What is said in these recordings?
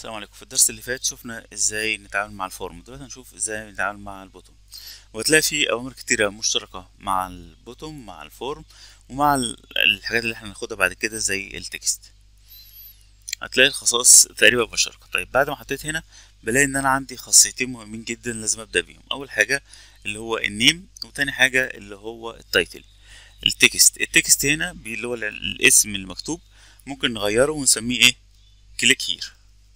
السلام عليكم في الدرس اللي فات شفنا ازاي نتعامل مع الفورم دلوقتي هنشوف ازاي نتعامل مع البوتوم وهتلاقي في اوامر كتيرة مشتركة مع البوتوم مع الفورم ومع ال- الحاجات اللي احنا هناخدها بعد كده زي التكست هتلاقي الخصائص تقريبا مشتركة طيب بعد ما حطيت هنا بلاقي ان انا عندي خاصيتين مهمين جدا لازم ابدا بيهم اول حاجة اللي هو النيم وتاني حاجة اللي هو التايتل التكست التكست هنا بي- اللي هو ال- الاسم المكتوب ممكن نغيره ونسميه ايه كليك هير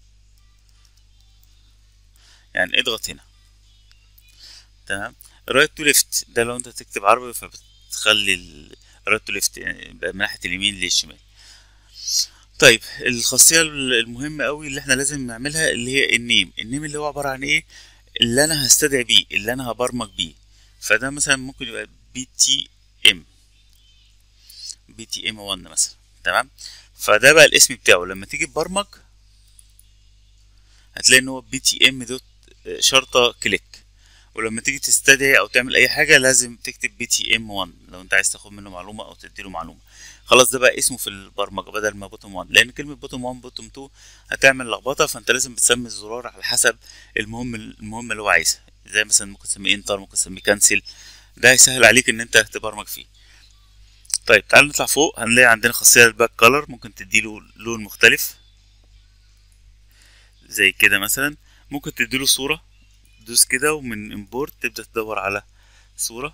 يعني اضغط هنا تمام رايت تو ليفت ده لو انت تكتب عربي فبتخلي رايت تو ليفت يعني يبقى من ناحيه اليمين للشمال طيب الخاصيه المهمه قوي اللي احنا لازم نعملها اللي هي النيم النيم اللي هو عباره عن ايه اللي انا هستدعي بيه اللي انا هبرمج بيه فده مثلا ممكن يبقى بي تي ام بي تي ام 1 مثلا تمام فده بقى الاسم بتاعه لما تيجي تبرمج هتلاقي ان هو بي تي ام دوت شرطة كليك ولما تيجي تستدعي او تعمل اي حاجة لازم تكتب بي تي ام 1 لو انت عايز تاخد منه معلومة او تديله معلومة خلاص ده بقى اسمه في البرمجة بدل ما بوتوم 1 لان كلمة بوتوم 1 بوتوم 2 هتعمل لخبطة فانت لازم بتسمي الزرار على حسب المهم المهم اللي هو عايزها زي مثلا ممكن تسميه انتر ممكن تسميه كانسل ده هيسهل عليك ان انت تبرمج فيه طيب تعال نطلع فوق هنلاقي عندنا خاصية الباك كولر ممكن تديله لون مختلف زي كده مثلا ممكن تديله صورة دوس كده ومن امبورت تبدأ تدور على صورة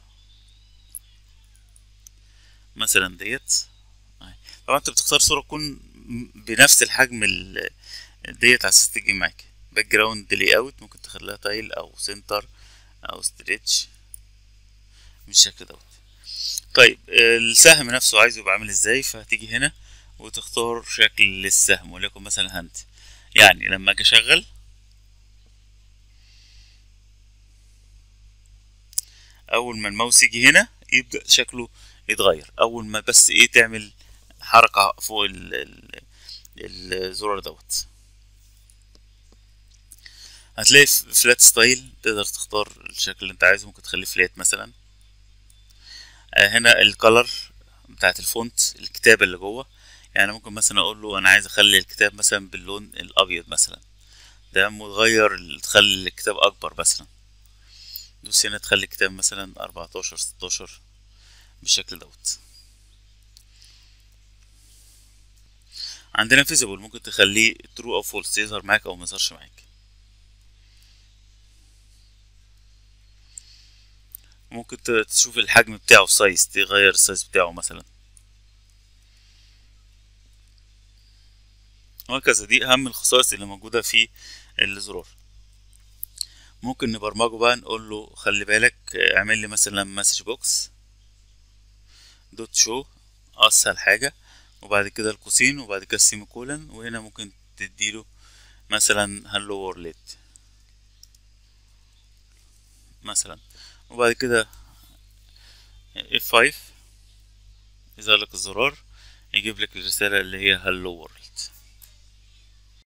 مثلا ديت أهي. طبعا انت بتختار صورة تكون بنفس الحجم ال- ديت على اساس تيجي معاك باك جراوند لي اوت ممكن تخليها تايل او سنتر او ستريتش بالشكل دوت طيب السهم نفسه عايزه يبقى عامل ازاي فهتيجي هنا وتختار شكل للسهم وليكن مثلا هاند يعني لما اجي اشغل اول ما الماوس يجي هنا يبدا شكله يتغير اول ما بس ايه تعمل حركه فوق ال- ال- الزرار دوت هتلاقي فلات ستايل تقدر تختار الشكل اللي انت عايزه ممكن تخليه فلات مثلا آه، هنا الكالر بتاعت الفونت الكتابة اللي جوه يعني ممكن مثلا اقول له انا عايز اخلي الكتاب مثلا باللون الابيض مثلا ده متغير تخلي الكتاب اكبر مثلا دوس هنا تخلي الكتاب مثلا 14 16 بالشكل دوت عندنا فيزيبل ممكن تخليه ترو او فولس يظهر معاك او ما يظهرش معاك ممكن ت- تشوف الحجم بتاعه السايز تغير السايز بتاعه مثلا وهكذا دي اهم الخصائص اللي موجودة في الزرار ممكن نبرمجه بقى نقول له خلي بالك آه، اعمل لي مثلا مسج بوكس دوت شو اسهل حاجة وبعد كده القوسين وبعد كده السيمي كولن وهنا ممكن تديله مثلا هلو وورلد مثلا وبعد كده F5 يظهر لك الزرار يجيب لك الرسالة اللي هي هلو وورلد